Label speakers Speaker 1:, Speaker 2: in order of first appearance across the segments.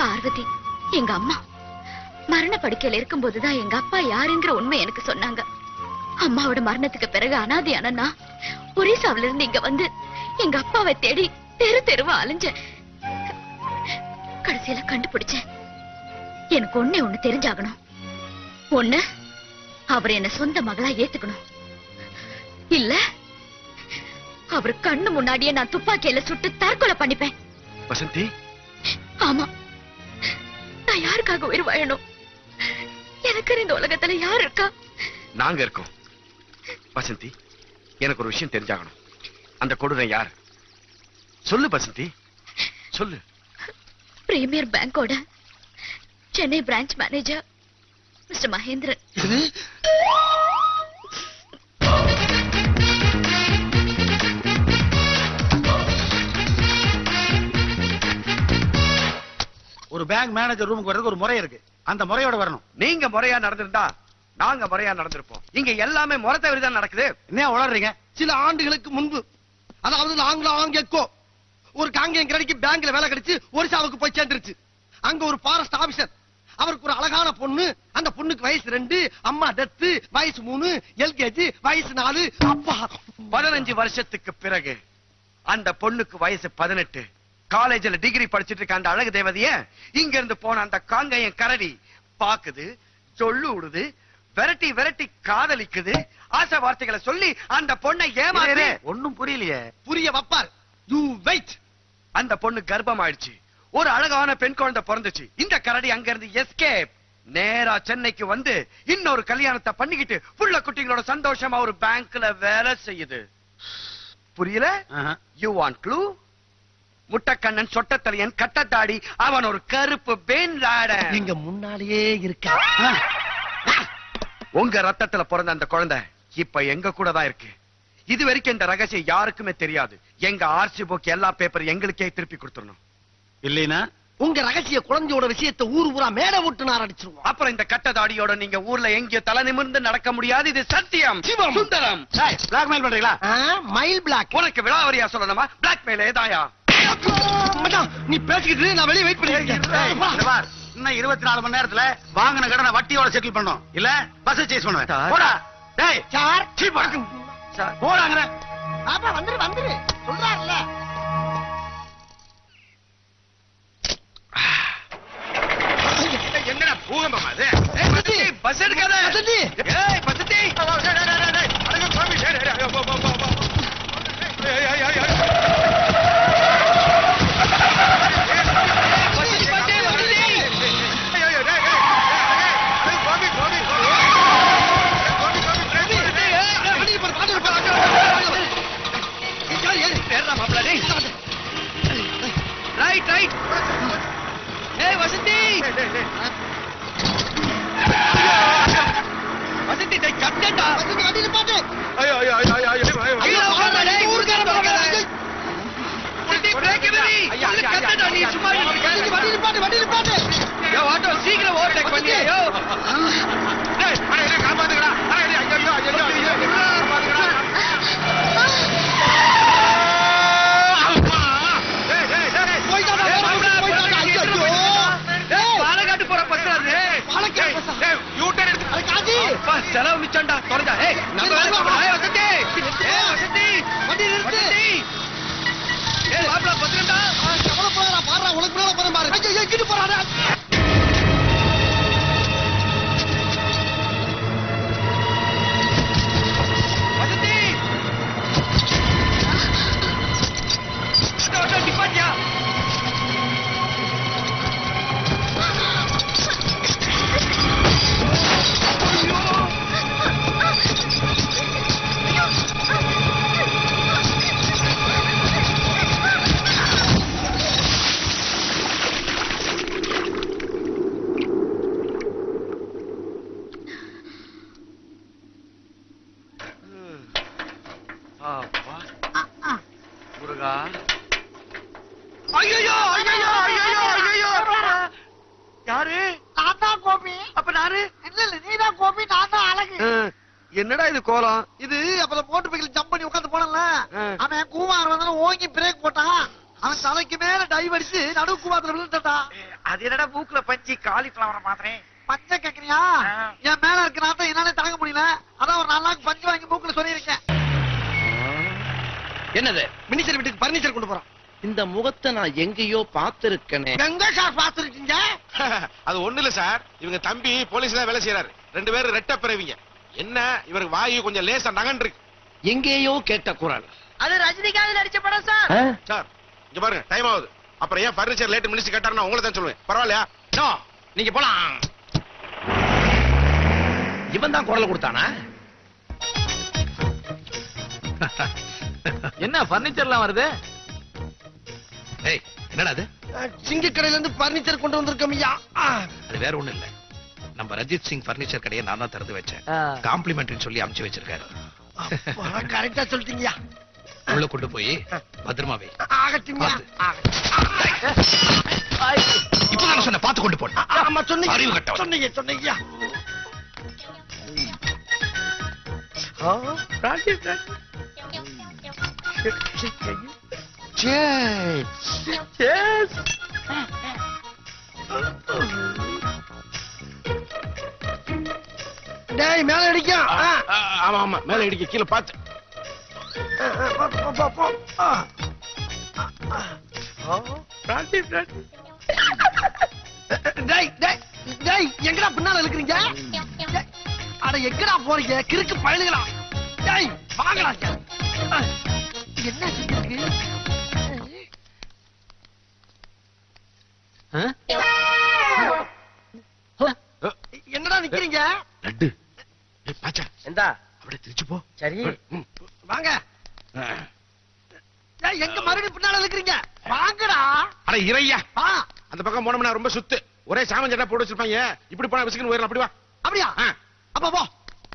Speaker 1: பார்வதி எங்க அம்மா மரண படுக்கையில இருக்கும்போதுதான் எங்க அப்பா யாருங்கிற உண்மை எனக்கு சொன்னாங்க அம்மாவோட மரணத்துக்கு பிறகு அனாதையான நான் ஒரிசாவில இருந்து இங்க வந்து எங்க அப்பாவை தேடி தெரு தெருவா அலைஞ்சேன் கடைசியில கண்டுபிடிச்சேன் எனக்கு ஒண்ணே ஒண்ணு தெரிஞ்சாகணும் ஒண்ணு அவர் என்ன சொந்த மகளா ஏத்துக்கணும் இல்ல அவர் கண்ணு முன்னாடியே நான் துப்பாக்கியில சுட்டு தற்கொலை பண்ணிப்பேன்
Speaker 2: வசந்தி
Speaker 1: ஆமா நான் யாருக்காக உயிர் வாழணும் எனக்கு இந்த உலகத்துல யார் இருக்கா
Speaker 2: நாங்க இருக்கோம் வசந்தி எனக்கு ஒரு விஷயம் தெரிஞ்சாகணும் அந்த கொடூரம் யார் சொல்லு வசந்தி சொல்லு
Speaker 1: பிரீமியர் பேங்கோட Chennai branch manager mister Mahendran
Speaker 3: ஒரு பேங்க் மேனேஜர் ரூமுக்கு வர்றதுக்கு ஒரு முறை இருக்கு அந்த முறையோட வரணும்
Speaker 2: நீங்க முறையா நடந்திருந்தா நாங்க முறையா நடந்திருப்போம் இங்க எல்லாமே முறை தவறி தான் நடக்குது
Speaker 3: என்ன வளர்றீங்க
Speaker 4: சில ஆண்டுகளுக்கு முன்பு அதாவது நாங்களா எக்கோ ஒரு காங்கேயம் கிரடிக்கு பேங்க்ல வேலை கிடைச்சு ஒரிசாவுக்கு போய் சேர்ந்துருச்சு அங்க ஒரு ஃபாரஸ்ட் ஆபீசர் அவருக்கு ஒரு அழகான பொண்ணு அந்த பொண்ணுக்கு வயசு ரெண்டு அம்மா டெத்து வயசு மூணு எல்கேஜி வயசு நாலு அப்பா
Speaker 2: பதினஞ்சு வருஷத்துக்கு பிறகு அந்த பொண்ணுக்கு வயசு பதினெட்டு காலேஜ்ல டிகிரி படிச்சிட்டு இருக்க அந்த அழகு தேவதைய இங்க இருந்து போன அந்த காங்கையன் கரடி பாக்குது சொல்லு விடுது விரட்டி விரட்டி காதலிக்குது ஆசை வார்த்தைகளை சொல்லி அந்த பொண்ணை ஏமாறு
Speaker 3: ஒண்ணும் புரியலையே
Speaker 4: புரிய வப்பார் யூ வெயிட்
Speaker 2: அந்த பொண்ணு கர்ப்பம் ஆயிடுச்சு ஒரு அழகான பெண் குழந்தை பிறந்துச்சு இந்த கரடி அங்க இருந்து எஸ்கேப் நேரா சென்னைக்கு வந்து இன்னொரு கல்யாணத்தை பண்ணிக்கிட்டு புள்ள குட்டிங்களோட சந்தோஷமா ஒரு பேங்க்ல வேலை செய்யுது புரியல யூ வாண்ட் க்ளூ முட்டக்கண்ணன் சொட்டத்தலையன் கட்டத்தாடி அவன் ஒரு கருப்பு பெண்
Speaker 4: நீங்க முன்னாலேயே இருக்க
Speaker 2: உங்க ரத்தத்துல பிறந்த அந்த குழந்தை இப்ப எங்க கூட தான் இருக்கு இது வரைக்கும் இந்த ரகசியம் யாருக்குமே தெரியாது எங்க ஆர்சி புக் எல்லா பேப்பர் எங்களுக்கே திருப்பி கொடுத்துடணும்
Speaker 3: இல்லைனா
Speaker 4: உங்க ரகசிய குழந்தையோட விஷயத்தை ஊர் ஊரா மேல விட்டு நான் அடிச்சிருவோம்
Speaker 2: அப்புறம் இந்த கட்டதாடியோட நீங்க ஊர்ல எங்கேயோ தலை நிமிர்ந்து நடக்க முடியாது இது சத்தியம்
Speaker 4: சிவம்.
Speaker 2: சுந்தரம்
Speaker 3: பிளாக்மெயில் பண்றீங்களா
Speaker 4: மைல் பிளாக்
Speaker 2: உனக்கு விழாவரியா சொல்லணுமா பிளாக்மெயில் ஏதாயா
Speaker 4: மச்சான், நீ பேசிக்கிட்டு இரு, நான் வெளியே வெயிட்
Speaker 3: ஏய், இங்க
Speaker 4: பண்ணிருக்கேன்
Speaker 3: பார், இன்னும் இருபத்தி நாலு மணி நேரத்துல வாங்கின கடனை வட்டியோட செட்டில் பண்ணும் இல்ல பஸ் சேஸ் பண்ணுவேன்
Speaker 2: சார்.
Speaker 3: போடா டேய்
Speaker 4: சார்
Speaker 3: சீ, போடா.
Speaker 2: சார்.
Speaker 3: போடாங்கற
Speaker 4: ஆமா வந்துரு வந்துரு சொல்றாருல்ல
Speaker 2: என்னடா பூகம்பம் அது ஏய், வசந்தி, பஸ் எடுக்காத
Speaker 4: வசந்தி.
Speaker 2: ஏய் வசந்தி டேய், டேய், டேய், டேய், அடங்க சுவாமி, டேய், டேய், டேய், போ, போ, போ, போ. ஏய், ஏய், ஏய், ஏய். வசந்தி, வசந்தி, வசந்தி. ஏய், ஏய், ஏய், டேய், டேய், டேய், டேய், சுவாமி, சுவாமி, சுவாமி. சுவாமி, சுவாமி, சுவாமி, டேய், ஏய், ஏய்,
Speaker 4: வண்டியில பாரு, பாட்டு பாரு, பாட்டு பாரு. ஏறு, ஏறு.
Speaker 2: ஏறுடா மாப்பிள்ளை, டேய். ரைட் ரைட் ஏய் வசந்தி வசந்தி டேய் கட்டடா
Speaker 4: வசந்தி, வண்டியில பாட்டு.
Speaker 2: ஐயோ ஐயோ ஐயோ ஐயோ ஐயோ ஐயோ
Speaker 4: ஐயோ, பாருடா, டேய், ஊருக்காரன் பாருடா.
Speaker 2: வண்டி பிரேக் எதிரி சொல்லு கட்டடா நீ சும்மா
Speaker 4: வண்டியில,
Speaker 2: இருக்க
Speaker 4: வண்டியில பாட்டு, வண்டியில பாட்டு.
Speaker 2: யோ ஆட்டோ சீக்கிரம் ஓவர்டேக் பண்ணி ஐயோ டேய் அட என்ன காப்பாத்துங்கடா அட ஐயோ ஐயோ ஐயோ ஐயோ காப்பாத்துங்கடா டேய் டேய் டேய்
Speaker 4: போய்ட்டாடா,
Speaker 2: ஏய், மாப்பிள்ளை,
Speaker 4: போய்ட்டாடா, ஐயோ, ஐயோ.
Speaker 2: டேய், பாலக்காட்டு போற பஸ் அது
Speaker 4: பாலக்காடு bus ஆ?
Speaker 2: டேய் யூட்டர் எடுத்து
Speaker 4: அது காசி.
Speaker 2: அப்பா, செலவு மிச்சம்டா தொலைஞ்சா ஏய் நம்ம
Speaker 4: சரி,
Speaker 2: வேலை
Speaker 4: வா, வா.
Speaker 2: பார்ப்போம். ஏய், வசந்தி ஏய் வசந்தி
Speaker 4: வண்டி நிறுத்து.
Speaker 2: வசந்தி ஏய் மாப்பிள்ளை பத்திரம்டா
Speaker 4: ஆ, கவலைப்படாதடா, பாருடா, உனக்கு மேல போறேன் பாரு. ஐயோ, ஐயோ, இங்கிட்டு போறாடா.
Speaker 2: வசந்தி ஆட்டோ, ஆட்டோ, நிப்பாட்டியா அப்பா முருகா ஐயோ ஐயோ ஐயோ ஐயோ யாரு
Speaker 4: நான் தான் கோபி.
Speaker 2: அப்ப நானு
Speaker 4: இல்ல, இல்ல, நீதான் கோபி, நான் தான் அழகு.
Speaker 2: அஹ், என்னடா இது கோலம்
Speaker 4: இது அப்ப மோட்டர் பைக்கில் ஜம்ப் பண்ணி உட்கார்ந்து போனல
Speaker 2: ஆ.
Speaker 4: அவன் கூவாங்க வந்தாலும் ஓங்கி பிரேக் போட்டான் அவன் தலைக்கு மேல டைவ் அடிச்சு நடுவு கூவாத்துல விழுந்துட்டா
Speaker 5: அது என்னடா மூக்குல பஞ்சி காலிஃபிளவர் மாதிரி
Speaker 4: பஞ்ச கேக்குறியா என் மேல இருக்க நாட்டம் என்னால தாங்க முடியல அதான் ஒரு நாலு நாளைக்கு பஞ்சு வாங்கி மூக்குல சொல்லியிருக்கேன்
Speaker 6: என்னது
Speaker 4: மினிச்சர் வீட்டுக்கு பர்னிச்சர் கொண்டு போறான்
Speaker 6: இந்த முகத்தை நான் எங்கேயோ பார்த்திருக்கனே
Speaker 4: எங்க சார் பாத்துருக்கீங்க
Speaker 3: அது ஒண்ணு இல்ல சார் இவங்க தம்பி போலீஸ்ல வேலை செய்யறாரு ரெண்டு பேரும் ரெட்ட பிறவிங்க என்ன இவருக்கு வாயு கொஞ்சம் லேசா நகன் இருக்கு
Speaker 6: எங்கேயோ கேட்ட குரல்
Speaker 5: அது ரஜினிகாந்த் நடிச்ச படம் சார்
Speaker 6: ஆ?
Speaker 3: சார் இங்க பாருங்க டைம் ஆகுது அப்புறம் ஏன் பர்னிச்சர் லேட் மினிச்சு கேட்டாருன்னா உங்களை தான் சொல்லுவேன் பரவாயில்லையா
Speaker 6: நோ நீங்க போலாம் இவன் தான் குரல் கொடுத்தானா
Speaker 7: என்ன பர்னிச்சர்லாம் வருது
Speaker 6: ஏய் என்னடா அது
Speaker 4: சிங்க கடையில இருந்து பர்னிச்சர் கொண்டு வந்திருக்கோம் ஐயா
Speaker 6: அது வேற ஒண்ணும் இல்ல நம்ம ரஜித் சிங் பர்னிச்சர் கடையை நான் தான் திறந்து வச்சேன் காம்ப்ளிமெண்ட்னு சொல்லி அமுச்சு வச்சிருக்காரு
Speaker 4: கரெக்டா சொல்லிட்டீங்கயா
Speaker 6: உள்ள கொண்டு போய் பத்திரமா வை
Speaker 4: ஆகட்டுங்க
Speaker 6: இப்பதான் சொன்ன பார்த்து கொண்டு போன
Speaker 4: ஆமா சொன்னீங்க
Speaker 6: அறிவு கெட்டவன்.
Speaker 4: சொன்னீங்க சொன்னீங்க டேய் மேல அடிக்கும் ஆ.
Speaker 3: ஆ, ஆமா ஆமா மேல இடிக்க கீழே பார்த்து
Speaker 4: ஆ, ஆ, போ, போ, போ, போ. ஆ. டேய் டேய் டேய் எங்கடா பின்னால இருக்கிறீங்க டேய், அட எங்கடா போறீங்க கிறுக்கு பயலுகளா டேய் வாங்கடா இங்க. ஆ, என்ன செஞ்சிருக்கு என்னடா நிக்கிறீங்க
Speaker 3: லட்டு ஏய் பாச்சா
Speaker 5: எந்தா
Speaker 3: அப்படியே திருச்சு போ
Speaker 5: சரி
Speaker 3: ம்.
Speaker 4: வாங்க டேய் எங்க மறுபடியும் பின்னால இருக்கிறீங்க வாங்கடா
Speaker 3: அட இறையா
Speaker 4: ஆ
Speaker 3: அந்த பக்கம் போனோம்னா ரொம்ப சுத்து ஒரே சாமன் சட்டை போட்டு வச்சிருப்பாங்க இப்படி போனா விசுக்குன்னு போயிடலாம் அப்படி வா
Speaker 4: அப்படியா
Speaker 3: ஆ.
Speaker 4: அப்ப போ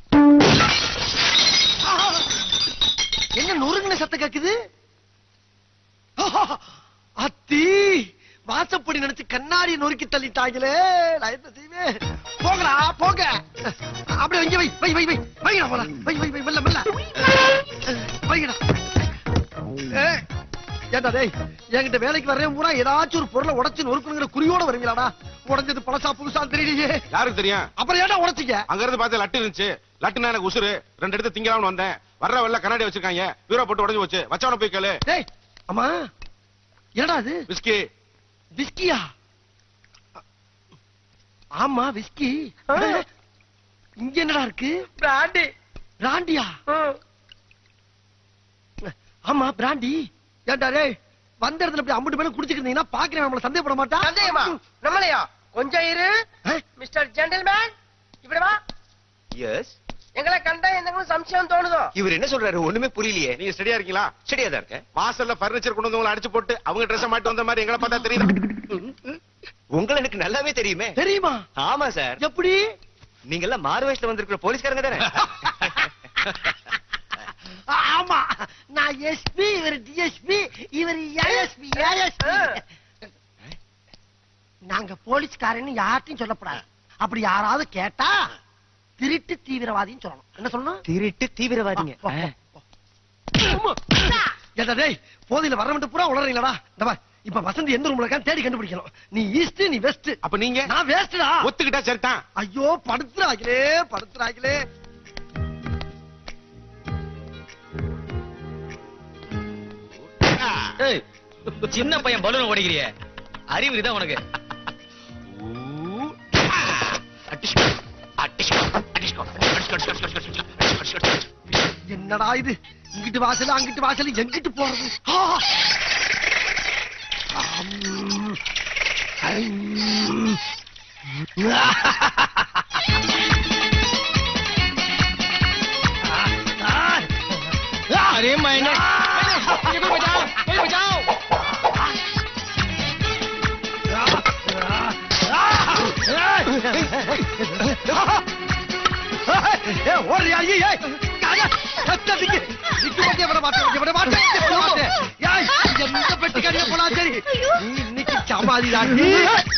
Speaker 4: ஆஹா. என்ன நொறுங்கின சத்தம் கேக்குது ஆஹா. அத்தி வாசப்படி நினைச்சு கண்ணாடி நொறுக்கி தள்ளிட்டாங்களே நான் என்ன செய்வேன் போங்கடா போங்க அப்படியே இங்க வை வை வை வை வைங்கடா போல வை வை வை மெல்ல மெல்ல வைங்கடா ஏய், ஏண்டா டேய் என்கிட்ட வேலைக்கு வர்றேன் பூரா ஏதாச்சும் ஒரு பொருளை உடைச்சு நொறுக்கணுங்கிற குறியோட வருவீங்களாடா உடைஞ்சது பழசா புதுசா தெரியலையே
Speaker 3: யாருக்கு தெரியும்
Speaker 4: அப்புறம் ஏன்டா உடைச்சிக்க
Speaker 3: அங்க இருந்து பார்த்து லட்டு இருந்துச்சு லட்டுனா எனக்கு உசுரு ரெண்டு எடுத்து திங்கலாம்னு வந்தேன் வர்ற வெள்ள கண்ணாடி வச்சிருக்காங்க பீரோ போட்டு உடைஞ்சு போச்சு வச்சவன போய் கேளு
Speaker 4: டேய் அம்மா என்னடா அது
Speaker 3: விஸ்கி
Speaker 4: விஸ்கியா ஆமா விஸ்கி இங்க என்னடா இருக்கு
Speaker 5: பிராண்டி
Speaker 4: பிராண்டியா ஆமா பிராண்டி ஏன்டா டேய் வந்த இடத்துல இப்படி அம்புட்டு பேரும் குடிச்சிட்டு இருந்தீங்கன்னா பாக்குறேன் நம்மள சந்தேகப்பட மாட்டா
Speaker 5: சந்தேகமா நம்மளையா கொஞ்சம் இரு
Speaker 4: ஆ?
Speaker 5: மிஸ்டர் ஜென்டில்மேன் இப்படி வா
Speaker 8: எஸ்
Speaker 5: எங்களை கண்டா எந்த சம்சயம் தோணுதோ
Speaker 8: இவர் என்ன சொல்றாரு ஒண்ணுமே புரியலையே
Speaker 3: நீங்க ஸ்டடியா இருக்கீங்களா
Speaker 8: சரியா தான் இருக்கேன்
Speaker 3: வாசல்ல பர்னிச்சர் கொண்டு வந்தவங்களை அடிச்சு போட்டு அவங்க ட்ரெஸ் மாட்டி வந்த மாதிரி எங்களை பார்த்தா தெரியுது
Speaker 8: உங்களை எனக்கு நல்லாவே தெரியுமே
Speaker 4: தெரியுமா
Speaker 8: ஆமா சார்
Speaker 4: எப்படி
Speaker 8: நீங்க எல்லாம் மாறு வயசுல வந்திருக்கிற போலீஸ்காரங்க தானே
Speaker 4: ஆமா நான் எஸ்பி இவர் டிஎஸ்பி இவர் ஏஎஸ்பி ஏஎஸ்பி நாங்க போலீஸ்காரன்னு யார்ட்டையும் சொல்லக்கூடாது அப்படி யாராவது கேட்டா திருட்டு தீவிரவாதின்னு சொல்லணும் என்ன சொல்லணும்
Speaker 8: திருட்டு தீவிரவாதிங்க
Speaker 4: போ, போ, போ. ஏண்டா டேய் போதையில வர மட்டும் பூரா உளறீங்களா இந்த பார், இப்ப வசந்தி எந்த ரூம்ல இருக்கான்னு தேடி கண்டுபிடிக்கணும் நீ ஈஸ்ட் நீ வெஸ்ட்
Speaker 3: அப்ப நீங்க
Speaker 4: நான் வேஸ்டா
Speaker 3: ஒத்துக்கிட்டா சரிதான்
Speaker 4: ஐயோ படுத்துறாங்களே படுத்துறாங்களே
Speaker 7: சின்ன பையன் பலூன் ஓடிக்கிறிய அறிவு தான் உனக்கு
Speaker 4: என்னடா இது இங்கிட்டு வாசல் அங்கிட்டு வாசல் எங்கிட்டு போறது ஆ! அம். ஐம்.
Speaker 7: अरे मैंने मुझे कोई बचाओ कोई बचाओ
Speaker 4: ஏய், ஓடுறியா? ஐயே, ஏய். காயா, சத்தா திக்கு. திக்கு போட்டே விட மாட்டேன், இங்க விட மாட்டேன், இங்க விட மாட்டேன். ஏய், எந்த பெட்டிக்காரியா போலாம் சரி. நீ இன்னைக்கு சமாதிதான் நீ.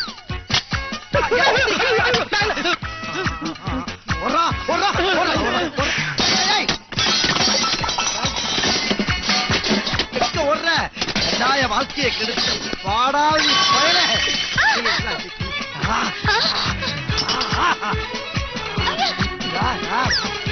Speaker 4: ஓடுறா, ஓடுறா, ஓடுறா, ஓடுறா, ஓடுறா. ஏய், ஏய். எங்க ஓடுற? எல்லா என் வாழ்க்கையை கெடுத்து வாடா நீ பயலே. ஆ, ஆ, ஆ. யா, யா.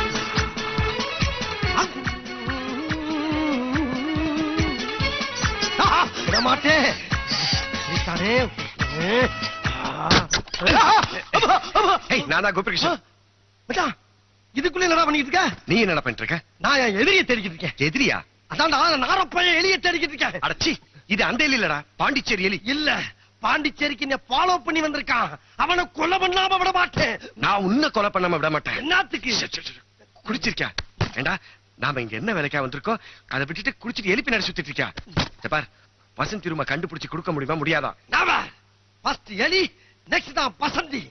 Speaker 4: ஆ, விட மாட்டேன் நீதானே. ஆ. அப்பா, அப்பா.
Speaker 2: ஏய் நான் தான் கோபிகிருஷ்ணன்
Speaker 4: மச்சான், இதுக்குள்ள என்னடா பண்ணிட்டு இருக்க
Speaker 2: நீ என்ன பண்ணிட்டு இருக்க
Speaker 4: நான் என் எதிரியை தேடிக்கிட்டு இருக்கேன்
Speaker 2: எதிரியா
Speaker 4: அதான்டா நாரப்பைய எலியை தேடிக்கிட்டு இருக்கேன்
Speaker 2: அடச்சி இது அந்த எலி இல்லடா பாண்டிச்சேரி எலி
Speaker 4: இல்ல பாண்டிச்சேரிக்கு என்ன ஃபாலோ பண்ணி வந்திருக்கான் அவனை கொலை பண்ணாம விட மாட்டேன்
Speaker 2: நான் உன்னை கொலை பண்ணாம விட மாட்டேன்
Speaker 4: என்னத்துக்கு
Speaker 2: ச்சே, ச்சே, ச்சே. குடிச்சிருக்கியா ஏண்டா நாம இங்க என்ன வேலைக்கா வந்திருக்கோம் அதை விட்டுட்டு குடிச்சிட்டு எலிப்பி நடி சுத்திட்டு இருக்கியா இத பார் வசந்த் திரும்ப கண்டுபிடிச்சு கொடுக்க முடியுமா முடியாதா
Speaker 4: நாம ஃபர்ஸ்ட் எலி நெக்ஸ்ட் தான் பசந்தி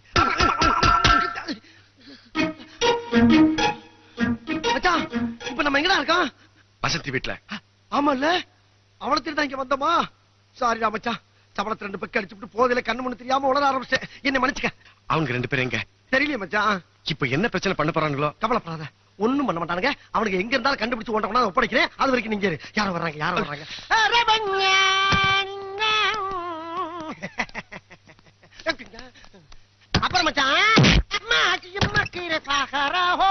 Speaker 4: மச்சான் இப்ப நம்ம எங்கடா இருக்கோம்
Speaker 2: வசந்தி வீட்டுல
Speaker 4: ஆமால்ல அவளை திருட இங்க வந்தோமா சாரிடா மச்சான் சபளத்தை ரெண்டு பக்கம் அடிச்சுட்டு போதில கண்ணு மண்ணு தெரியாம உளர ஆரம்பிச்சேன் என்ன மன்னிச்சுக்க
Speaker 2: அவங்க ரெண்டு பேரும் எங்க
Speaker 4: தெரியலையே மச்சான்
Speaker 2: இப்ப என்ன பிரச்சனை பண்ண போறாங்களோ
Speaker 4: கவலைப்படாத ஒண்ணும் பண்ண மாட்டானுங்க அவனுக்கு எங்க இருந்தாலும் கண்டுபிடிச்சு கொண்ட கொண்டாந்து ஒப்படைக்கிறேன் அது வரைக்கும் நீங்க இரு. யாரோ வர்றாங்க யாரோ வர்றாங்க அப்புறம் மச்சான் அம்மா, அம்மா, கீரை சாகரா, ஹோ.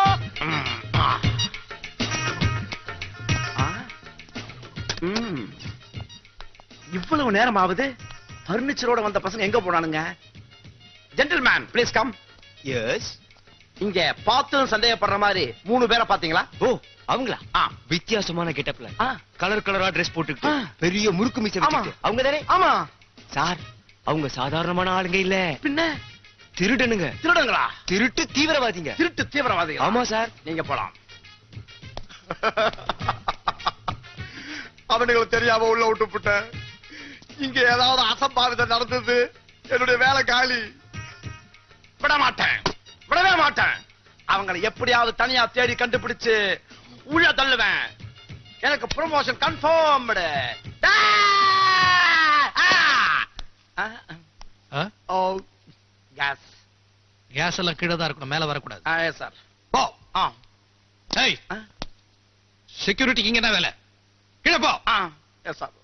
Speaker 9: இவ்வளவு நேரம் ஆகுது பர்னிச்சரோட வந்த பசங்க எங்க போனானுங்க ஜென்டில்மேன் ப்ளீஸ் கம்
Speaker 8: எஸ்
Speaker 9: இங்க பார்த்தும் சந்தேகப்படுற மாதிரி மூணு பேரை பாத்தீங்களா
Speaker 8: ஓ அவங்களா
Speaker 9: ஆ.
Speaker 8: வித்தியாசமான கெட்டப்ல
Speaker 9: ஆ.
Speaker 8: கலர் கலரா Dress போட்டுக்கிட்டு
Speaker 9: ஆ.
Speaker 8: பெரிய முறுக்கு மீசை
Speaker 9: ஆமா.
Speaker 8: வச்சுக்கிட்டு அவங்க தானே
Speaker 9: ஆமா
Speaker 8: சார் அவங்க சாதாரணமான ஆளுங்க இல்ல
Speaker 9: பின்ன
Speaker 8: திருடனுங்க
Speaker 9: திருடங்களா
Speaker 8: திருட்டு தீவிரவாதிங்க
Speaker 9: திருட்டு தீவிரவாதிகள்
Speaker 8: ஆமா சார்
Speaker 9: நீங்க போலாம்
Speaker 3: அவனுங்களுக்கு தெரியாம உள்ள விட்டு புட்டேன் இங்க ஏதாவது அசம்பாவிதம் நடந்தது என்னுடைய வேலை காலி
Speaker 9: விட மாட்டேன் விடவே மாட்டேன் அவங்களை எப்படியாவது தனியா தேடி கண்டுபிடிச்சு உள்ள தள்ளுவேன் எனக்கு ப்ரொமோஷன் கன்ஃபார்ம்டு
Speaker 6: ஆ?
Speaker 9: கேஸ்
Speaker 6: கேஸ் எல்லாம் கீழே தான் இருக்கணும் மேல வரக்கூடாது
Speaker 9: சார்
Speaker 6: போ
Speaker 9: ஆ
Speaker 6: ஏய்
Speaker 9: ஆ.
Speaker 6: செக்யூரிட்டிக்கு இங்க என்ன வேலை கீழே போ
Speaker 9: ஆ எஸ் சார்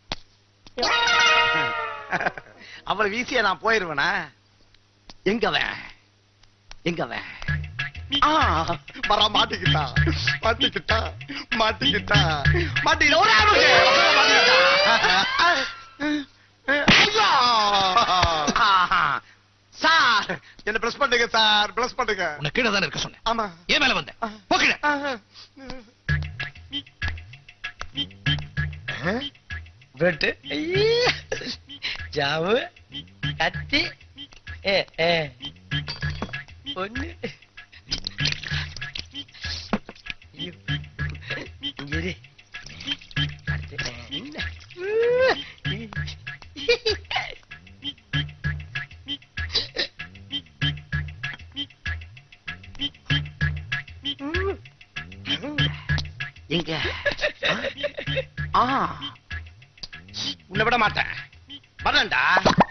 Speaker 9: அவ்வளவு வீசிய நான் போயிருவேனா எங்கவன் எங்கவன்
Speaker 3: ஆ, வர மாட்டிக்கிட்டா மாட்டிக்கிட்டா மாட்டிக்கிட்டா மாட்டிக்கிட்டா ஒரே அமுக்கு. ஐயா!
Speaker 9: ஆஹா. சார்
Speaker 3: என்ன பிரஸ் பண்ணுங்க சார் பிரஸ் பண்ணுங்க
Speaker 6: உன்னை கீழே தானே இருக்க சொன்னேன்
Speaker 3: ஆமா
Speaker 6: ஏன் மேல வந்த போ கீழே
Speaker 5: வெட்டு ஜாவு கத்தி ஏ ஏ ஒண்ணு ஐயோ. இங்க இரு. அடுத்து, என்ன?
Speaker 9: எங்க ஆ உன்னை விட மாட்டேன் வரேன்டா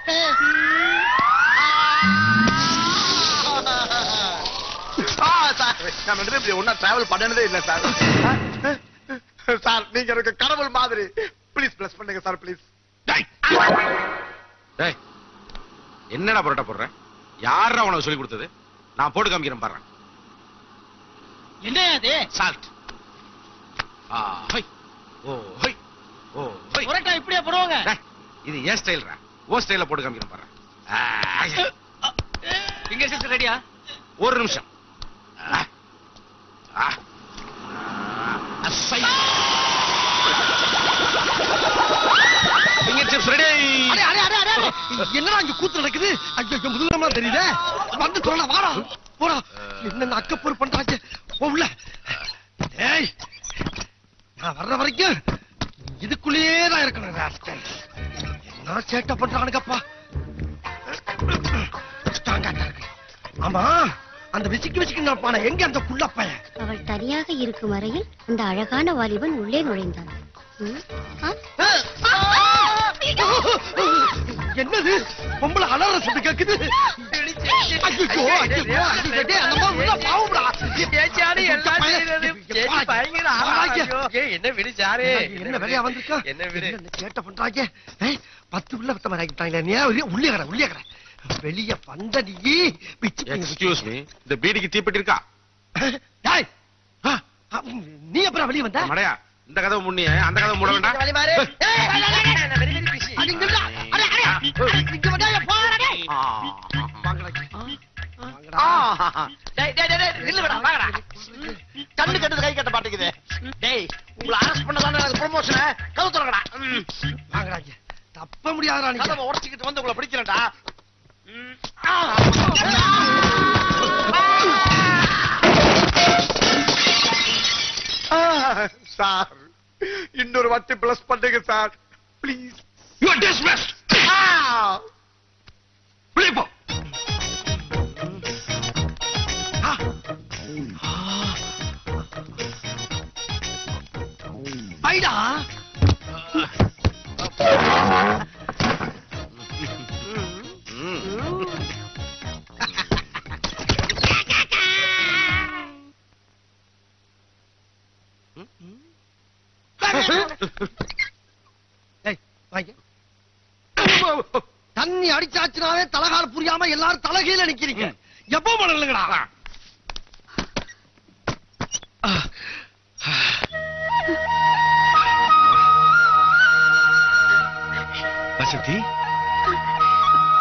Speaker 3: ஆ, சார் நான் ரெண்டு பேரும் இப்படி ஒண்ணா டிராவல் பண்ணனதே இல்ல சார் சார் நீங்க எனக்கு கடவுள் மாதிரி ப்ளீஸ் பிளஸ் பண்ணுங்க சார் ப்ளீஸ்
Speaker 6: டேய்,
Speaker 3: டேய் என்னடா புரோட்டா போடுற யாரா உனக்கு சொல்லி கொடுத்தது நான் போட்டு காமிக்கிறேன் பாரு
Speaker 5: என்ன அது
Speaker 3: சால்ட் ஆ ஹை ஓ ஹை ஓ ஹை
Speaker 5: புரோட்டா இப்படியே போடுவாங்க
Speaker 3: டேய், இது ஏன் ஸ்டைல்ரா ஓ ஸ்டைல்ல போட்டு காமிக்கிறேன் பாரு ஆ,
Speaker 7: இங்க சிஸ்டர் ரெடியா
Speaker 3: ஒரு நிமிஷம் ஆ, ஆ,
Speaker 6: அசை.
Speaker 3: finger chips ready.
Speaker 4: அடே, அடே, அடே, அடே, அடே. என்னடா இங்க கூத்து நடக்குது ஐயோ முதலமா தெரியுதே வந்து சொல்ல வாடா போடா என்ன அக்கப்பூர் பண்றாங்க போ உள்ள ஏய் நான் வர்ற வரைக்கும் இதுக்குள்ளேயே தான் இருக்கணும் rascal. என்ன சேட்டை பண்றானுங்கப்பா ஸ்ட்ராங்கா தான் இருக்கு ஆமா அந்த விசிக்கு விசிக்கு நடப்பான எங்க அந்த குள்ள பையன்
Speaker 10: அவள் தனியாக இருக்கும் வரையில் அந்த அழகான வாலிபன் உள்ளே நுழைந்தான் ம்? ஆ?
Speaker 4: என்னது பொம்பளை அலற சத்து கேக்குது ஐயோ, ஐயோ, ஐயோ, டேய், அந்த மாதிரி உள்ள பாவம்டா.
Speaker 5: ஏச்சாடி எல்லாம் செய்யறது. சேச்சி பயங்கர ஆளா, ஐயோ. ஐயே, என்ன விடு சாரு
Speaker 4: என்ன வேலையா வந்திருக்கா
Speaker 5: என்ன விடு
Speaker 4: என்ன சேட்டை பண்றாங்க ஏய், பத்து பிள்ளை பத்த மாதிரி ஆக்கிட்டாங்களே நீ ஏன் உள்ளே கடை உள்ளே கடை வெளிய வந்த நீ பிச்சு பிடிங்க, பிச்சு
Speaker 9: எக்ஸ்கியூஸ் மீ இந்த பீடிக்கு தீப்பெட்டி இருக்கா
Speaker 4: டேய், ஆ, ஆ, நீ அப்புறம் வெளிய வந்த
Speaker 9: மடையா இந்த கதவு முன்னிய அந்த கதவு மூட வேண்டாம்
Speaker 5: வழி மாறு. ஏய், வா, வா, வா, வா, நான் very, very busy.
Speaker 4: அடி, இங்க வா. அடி, அடி, அடி, இங்க வந்தா என் போடா, டேய். வாங்கடா. வாங்கடா.
Speaker 5: டேய், டேய், டேய், டேய், நில்லு வாடா, வாங்கடா.
Speaker 3: கண்ணு கட்டுறது கை கட்ட மாட்டேங்குது டேய் உங்களை அரெஸ்ட் பண்ணதானே எனக்கு ப்ரொமோஷன் கவு திறக்கடா ம்.
Speaker 4: வாங்கடா இங்க. தப்ப முடியாதுடா நீங்க
Speaker 3: கதவை உடச்சிக்கிட்டு வந்து உங்களை பிடிக்கிறேன்டா சார் இன்னொரு வாட்டி பிளஸ் பண்ணுங்க sir please
Speaker 9: you are dismissed வெளிய போ
Speaker 4: ஐடா ஏய், வாங்க. தண்ணி அடிச்சாச்சுனாவே தலகால புரியாம எல்லாரும் தலகையில நிக்கிறீங்க எப்போ பண்ணலங்கடா
Speaker 9: வசந்தி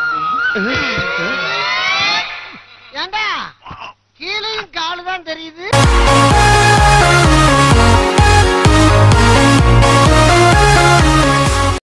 Speaker 4: ஏண்டா கீழையும் காலு தான் தெரியுது